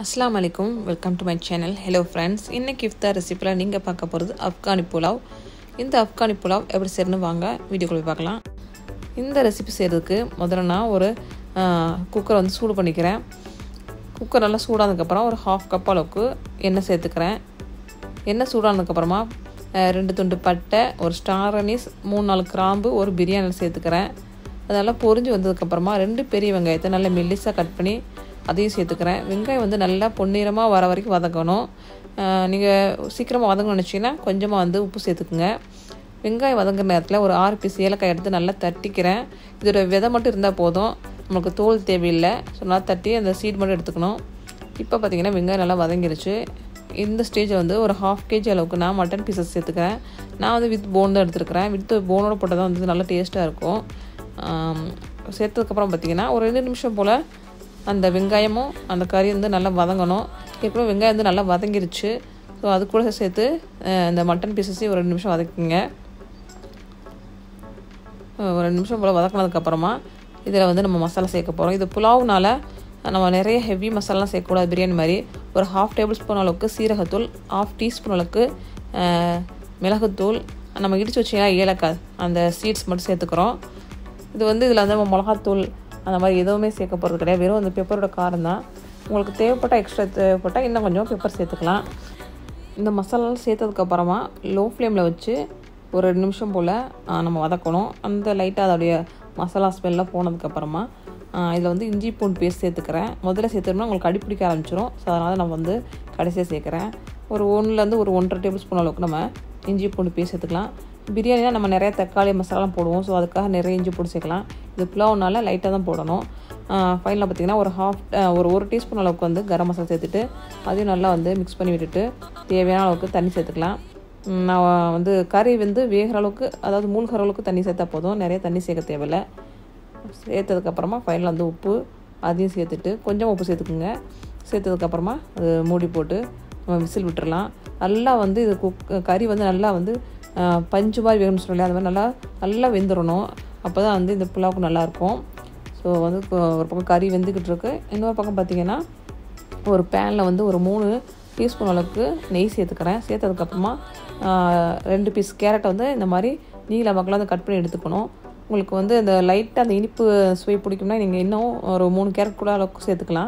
அஸ்லாம் வலைக்கும் welcome to my channel hello friends இன்றைக்கி இஃப்தார் ரெசிப்பியில் நீங்கள் பார்க்க போகிறது ஆப்கானி புலாவ் இந்த ஆப்கானி புலாவ் எப்படி செய்யணும்னு வாங்க வீடியோக்குள்ள போய் பார்க்கலாம் இந்த ரெசிபி செய்கிறதுக்கு முதல்ல நான் ஒரு குக்கரை வந்து சூடு பண்ணிக்கிறேன் குக்கர் நல்லா சூடானதுக்கப்புறம் ஒரு ஹாஃப் கப் அளவுக்கு எண்ணெய் சேர்த்துக்கிறேன் எண்ணெய் சூடானதுக்கப்புறமா ரெண்டு துண்டு பட்டை ஒரு ஸ்டார் அனீஸ் மூணு நாலு கிராம்பு ஒரு பிரியாணி சேர்த்துக்கிறேன் அதெல்லாம் பொரிஞ்சு வந்ததுக்கப்புறமா ரெண்டு பெரிய வெங்காயத்தை நல்லா மெல்லிஸாக கட் பண்ணி அதையும் சேர்த்துக்கிறேன் வெங்காயம் வந்து நல்லா பொன்னிறமாக வர வரைக்கும் வதக்கணும் நீங்கள் சீக்கிரமாக வதங்கணும்னு நினச்சிங்கன்னா கொஞ்சமாக வந்து உப்பு சேர்த்துக்குங்க வெங்காயம் வதங்குற நேரத்தில் ஒரு ஆறு பீஸ் ஏலக்காய் எடுத்து நல்லா தட்டிக்கிறேன் இதோட விதை மட்டும் இருந்தால் போதும் நமக்கு தோல் தேவையில்லை ஸோ நல்லா தட்டி அந்த சீட் மட்டும் எடுத்துக்கணும் இப்போ பார்த்திங்கன்னா வெங்காயம் நல்லா வதங்கிருச்சு இந்த ஸ்டேஜில் வந்து ஒரு ஹாஃப் கேஜி அளவுக்கு நான் மட்டன் பீசஸ் சேர்த்துக்கிறேன் நான் வந்து வித் போன் தான் எடுத்துருக்கிறேன் வித் போனோட போட்டால் தான் வந்து நல்லா டேஸ்ட்டாக இருக்கும் சேர்த்ததுக்கப்புறம் பார்த்திங்கன்னா ஒரு ரெண்டு நிமிஷம் போல் அந்த வெங்காயமும் அந்த கறி வந்து நல்லா வதங்கணும் ஏற்கனவே வெங்காயம் வந்து நல்லா வதங்கிருச்சு ஸோ அது கூட சேர்த்து இந்த மட்டன் பீசஸையும் ஒரு ரெண்டு நிமிஷம் வதக்குங்க ஒரு ரெண்டு நிமிஷம் போல் வதக்கினதுக்கப்புறமா இதில் வந்து நம்ம மசாலா சேர்க்க போகிறோம் இது புலாவுனால நம்ம நிறைய ஹெவி மசாலாலாம் சேர்க்கக்கூடாது பிரியாணி மாதிரி ஒரு ஹாஃப் டேபிள் ஸ்பூன் அளவுக்கு சீரகத்தூள் ஹாஃப் டீஸ்பூன் அளவுக்கு மிளகுத்தூள் நம்ம இடித்து வச்சிங்கன்னா ஏலக்காய் அந்த சீட்ஸ் மட்டும் சேர்த்துக்கிறோம் இது வந்து இதில் வந்து நம்ம மிளகாத்தூள் அந்த மாதிரி எதுவுமே சேர்க்க போகிறது கிடையாது வெறும் அந்த பெப்பரோட காரம் தான் உங்களுக்கு தேவைப்பட்டால் எக்ஸ்ட்ரா தேவைப்பட்டால் இன்னும் கொஞ்சம் பெப்பர் சேர்த்துக்கலாம் இந்த மசாலாலாம் சேர்த்ததுக்கப்புறமா லோ ஃப்ளேமில் வச்சு ஒரு ரெண்டு நிமிஷம் போல் நம்ம வதக்கணும் அந்த லைட்டாக அதோடைய மசாலா ஸ்மெல்லாம் போனதுக்கப்புறமா இதில் வந்து இஞ்சி பூண்டு பேஸ்ட் சேர்த்துக்கிறேன் முதல்ல சேர்த்துட்டோம்னா உங்களுக்கு அடி பிடிக்க ஆரம்பிச்சிடும் ஸோ அதனால் நான் வந்து கடைசியாக சேர்க்குறேன் ஒரு ஒன்றுலேருந்து ஒரு ஒன்றரை டேபிள் ஸ்பூன் அளவுக்கு நம்ம இஞ்சி பூண்டு பேஸ்ட் சேர்த்துக்கலாம் பிரியாணினா நம்ம நிறைய தக்காளி மசாலாலாம் போடுவோம் ஸோ அதுக்காக நிறைய இஞ்சி போட்டு சேர்க்கலாம் இது புலாவுனால லைட்டாக தான் போடணும் ஃபைனலாக பார்த்திங்கன்னா ஒரு ஹாஃப் ஒரு ஒரு டீஸ்பூன் அளவுக்கு வந்து கரம் மசாலா சேர்த்துட்டு அதையும் நல்லா வந்து மிக்ஸ் பண்ணி விட்டுட்டு தேவையான அளவுக்கு தண்ணி சேர்த்துக்கலாம் நான் வந்து கறி வந்து வேகிற அளவுக்கு அதாவது மூழ்கிற அளவுக்கு தண்ணி சேர்த்தா போதும் நிறைய தண்ணி சேர்க்க தேவையில்லை சேர்த்ததுக்கப்புறமா ஃபைனலாக வந்து உப்பு அதையும் சேர்த்துட்டு கொஞ்சம் உப்பு சேர்த்துக்குங்க சேர்த்ததுக்கப்புறமா அது மூடி போட்டு நம்ம விசில் விட்டுறலாம் நல்லா வந்து இது குக் கறி வந்து நல்லா வந்து பஞ்சு மாதிரி வேணும்னு சொல்லி அந்த மாதிரி நல்லா நல்லா வெந்துடணும் அப்போ தான் வந்து இந்த புலாவுக்கு நல்லாயிருக்கும் ஸோ வந்து ஒரு பக்கம் கறி வெந்துக்கிட்டு இருக்கு இன்னொரு பக்கம் பார்த்திங்கன்னா ஒரு பேனில் வந்து ஒரு மூணு டீஸ்பூன் அளவுக்கு நெய் சேர்த்துக்கிறேன் சேர்த்ததுக்கப்புறமா ரெண்டு பீஸ் கேரட்டை வந்து இந்த மாதிரி நீல மக்களாக வந்து கட் பண்ணி எடுத்துக்கணும் உங்களுக்கு வந்து இந்த லைட்டாக அந்த இனிப்பு சுவை பிடிக்கும்னா நீங்கள் இன்னும் ஒரு மூணு கேரட் கூட அளவுக்கு சேர்த்துக்கலாம்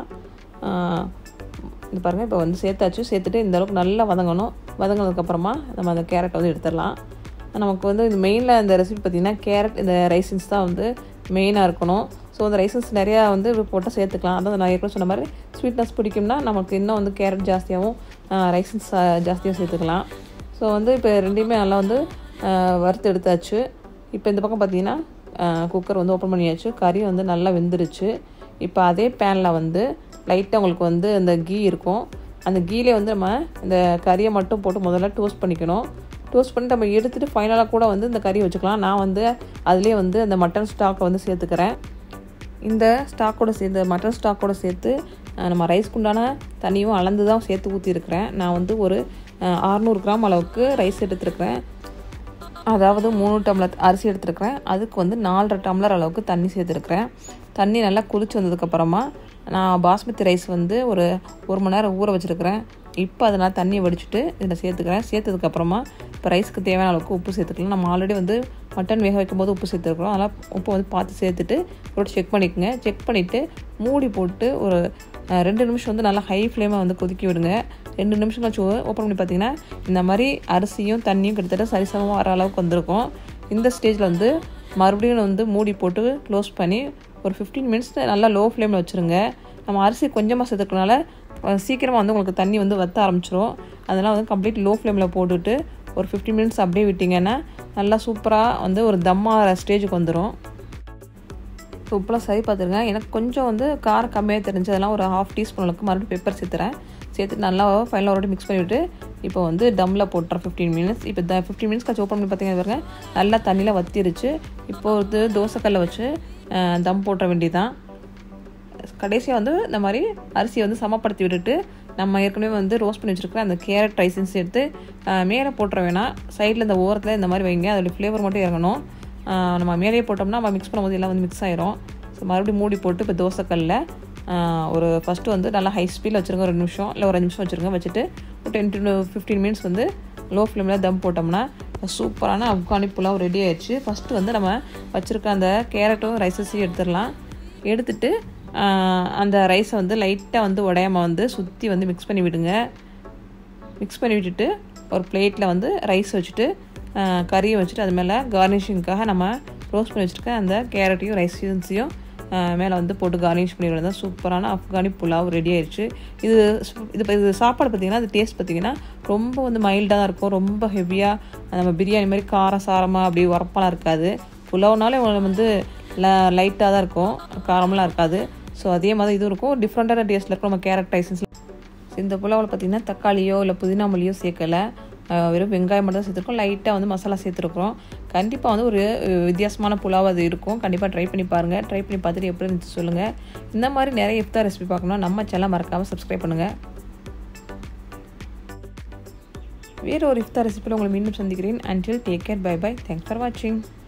இது பாருங்கள் இப்போ வந்து சேர்த்தாச்சு சேர்த்துட்டு இந்த அளவுக்கு நல்லா வதங்கணும் வதங்கினதுக்கப்புறமா நம்ம அந்த கேரட்டை வந்து எடுத்துடலாம் நமக்கு வந்து இந்த மெயினில் இந்த ரெசிபி பார்த்திங்கன்னா கேரட் இந்த ரைசன்ஸ் தான் வந்து மெயினாக இருக்கணும் ஸோ அந்த ரைசன்ஸ் நிறையா வந்து போட்டால் சேர்த்துக்கலாம் அதான் நான் ஏற்கனவே சொன்ன மாதிரி ஸ்வீட்னஸ் பிடிக்கும்னா நமக்கு இன்னும் வந்து கேரட் ஜாஸ்தியாகவும் ரைசன்ஸ் ஜாஸ்தியாக சேர்த்துக்கலாம் ஸோ வந்து இப்போ ரெண்டையுமே நல்லா வந்து வறுத்து எடுத்தாச்சு இப்போ இந்த பக்கம் பார்த்திங்கன்னா குக்கர் வந்து ஓப்பன் பண்ணியாச்சு கறி வந்து நல்லா வெந்துருச்சு இப்போ அதே பேனில் வந்து லைட்டாக உங்களுக்கு வந்து அந்த கீ இருக்கும் அந்த கீலே வந்து நம்ம இந்த கறியை மட்டும் போட்டு முதல்ல டோஸ்ட் பண்ணிக்கணும் டோஸ்ட் பண்ணிட்டு நம்ம எடுத்துகிட்டு ஃபைனலாக கூட வந்து இந்த கறியை வச்சுக்கலாம் நான் வந்து அதுலேயே வந்து அந்த மட்டன் ஸ்டாக்கை வந்து சேர்த்துக்கிறேன் இந்த ஸ்டாக்கோட சேர்த்து மட்டன் ஸ்டாக்கோட சேர்த்து நம்ம ரைஸ்க்கு உண்டான தண்ணியும் அளந்து தான் சேர்த்து ஊற்றிருக்கிறேன் நான் வந்து ஒரு அறநூறு கிராம் அளவுக்கு ரைஸ் எடுத்துருக்கிறேன் அதாவது மூணு டம்ளர் அரிசி எடுத்துருக்கிறேன் அதுக்கு வந்து நாலரை டம்ளர் அளவுக்கு தண்ணி சேர்த்துருக்குறேன் தண்ணி நல்லா கொதிச்சு வந்ததுக்கப்புறமா நான் பாஸ்மதி ரைஸ் வந்து ஒரு ஒரு மணி நேரம் ஊற வச்சுருக்கிறேன் இப்போ அதை நான் தண்ணியை வடிச்சிட்டு இதில் சேர்த்துக்கிறேன் சேர்த்ததுக்கப்புறமா இப்போ ரைஸ்க்கு தேவையான அளவுக்கு உப்பு சேர்த்துக்கலாம் நம்ம ஆல்ரெடி வந்து மட்டன் வேக வைக்கும்போது உப்பு சேர்த்துருக்குறோம் அதனால் உப்பு வந்து பார்த்து சேர்த்துட்டு போட்டு செக் பண்ணிக்கோங்க செக் பண்ணிவிட்டு மூடி போட்டு ஒரு ரெண்டு நிமிஷம் வந்து நல்லா ஹை ஃப்ளேமை வந்து கொதிக்க விடுங்க ரெண்டு நிமிஷம் கழிச்சு ஓப்பன் பண்ணி பார்த்தீங்கன்னா இந்த மாதிரி அரிசியும் தண்ணியும் கிட்டத்தட்ட சரிசமமாக வர அளவுக்கு வந்திருக்கும் இந்த ஸ்டேஜில் வந்து மறுபடியும் வந்து மூடி போட்டு க்ளோஸ் பண்ணி ஒரு ஃபிஃப்டீன் மினிட்ஸ் நல்லா லோ ஃப்ளேமில் வச்சுருங்க நம்ம அரிசி கொஞ்சமாக சேர்த்துக்கனால சீக்கிரமாக வந்து உங்களுக்கு தண்ணி வந்து வற்ற ஆரம்பிச்சிரும் அதனால் வந்து கம்ப்ளீட் லோ ஃப்ளேமில் போட்டுட்டு ஒரு ஃபிஃப்டீன் மினிட்ஸ் அப்படியே விட்டிங்கன்னா நல்லா சூப்பராக வந்து ஒரு தம்மாகிற ஸ்டேஜுக்கு வந்துடும் ஸோ உப்பெல்லாம் சரி பார்த்துருங்க எனக்கு கொஞ்சம் வந்து காரம் கம்மியாக தெரிஞ்சு அதெல்லாம் ஒரு ஹாஃப் டீஸ்பூன் அளவுக்கு மறுபடியும் பெப்பர் சேர்த்துறேன் சேர்த்து நல்லா ஃபைனலாக ஒரு மிக்ஸ் பண்ணிவிட்டு இப்போ வந்து தம்மில் போட்டுறேன் ஃபிஃப்டீன் மினிட்ஸ் இப்போ த ஃபிஃப்டீன் மினிட்ஸ் கழிச்சு ஓப்பன் பண்ணி பார்த்தீங்கன்னா பாருங்க நல்லா தண்ணியில் வத்திருச்சு இப்போ வந்து தோசைக்கல்லை வச்சு தம் போட்டுற வேண்டியதான் கடைசியாக வந்து இந்த மாதிரி அரிசியை வந்து சமப்படுத்தி விட்டுட்டு நம்ம ஏற்கனவே வந்து ரோஸ்ட் பண்ணி வச்சுருக்கிற அந்த கேரட் ரைசன்ஸ் எடுத்து மேலே போட்டுற வேணாம் சைடில் இந்த ஓரத்தில் இந்த மாதிரி வைங்க அதோடய ஃப்ளேவர் மட்டும் இறங்கணும் நம்ம மேலேயே போட்டோம்னா நம்ம மிக்ஸ் பண்ணும்போது எல்லாம் வந்து மிக்ஸ் ஆயிரும் ஸோ மறுபடியும் மூடி போட்டு இப்போ தோசைக்கல்லில் ஒரு ஃபஸ்ட்டு வந்து நல்லா ஹை ஸ்பீடில் வச்சுருங்க ஒரு ரெண்டு நிமிஷம் இல்லை ஒரு அஞ்சு நிமிஷம் வச்சுருங்க வச்சுட்டு ஒரு டென் டு ஃபிஃப்டீன் மினிட்ஸ் வந்து லோ ஃப்ளேமில் தம் போட்டோம்னா சூப்பரான ஆப்கானி புலாவ் ரெடி ஆயிடுச்சு ஃபஸ்ட்டு வந்து நம்ம வச்சுருக்க அந்த கேரட்டும் ரைஸஸையும் எடுத்துடலாம் எடுத்துட்டு அந்த ரைஸை வந்து லைட்டாக வந்து உடையாமல் வந்து சுற்றி வந்து மிக்ஸ் பண்ணி விடுங்க மிக்ஸ் பண்ணி விட்டுட்டு ஒரு பிளேட்டில் வந்து ரைஸ் வச்சுட்டு கறியை வச்சுட்டு அது மேலே கார்னிஷிங்க்காக நம்ம ரோஸ்ட் பண்ணி வச்சுருக்க அந்த கேரட்டையும் ரைஸையும் மேலே வந்து போட்டு கார்னிஷ் பண்ணி விடுறது சூப்பரான ஆப்கானி புலாவ் ரெடி ஆயிடுச்சு இது இது இது சாப்பாடு பார்த்திங்கன்னா அது டேஸ்ட் பார்த்திங்கன்னா ரொம்ப வந்து மைல்டாக தான் இருக்கும் ரொம்ப ஹெவியாக நம்ம பிரியாணி மாதிரி காரம் சாரமாக அப்படி உரப்பெல்லாம் இருக்காது புலாவ்னாலே வந்து லைட்டாக தான் இருக்கும் காரமெல்லாம் இருக்காது ஸோ அதே மாதிரி இதுவும் இருக்கும் டிஃப்ரெண்ட்டான டேஸ்ட்டில் இருக்கும் நம்ம கேரட் ரைசன்ஸ் இந்த புலாவில் பார்த்திங்கன்னா தக்காளியோ இல்லை புதினா மல்லியோ சேர்க்கலை வெறும் வெங்காயம் மட்டும் தான் சேர்த்துருக்கோம் லைட்டாக வந்து மசாலா சேர்த்துருக்குறோம் கண்டிப்பாக வந்து ஒரு வித்தியாசமான புலாவ் அது இருக்கும் கண்டிப்பாக ட்ரை பண்ணி பாருங்கள் ட்ரை பண்ணி பார்த்துட்டு எப்படி இருந்துச்சு சொல்லுங்கள் இந்த மாதிரி நிறைய இஃப்தார் ரெசிபி பார்க்கணும் நம்ம சேனல் மறக்காமல் சப்ஸ்கிரைப் பண்ணுங்கள் வேறு ஒரு இஃப்தார் ரெசிபியில் உங்களை மீண்டும் சந்திக்கிறேன் until take care bye bye thanks for வாட்சிங்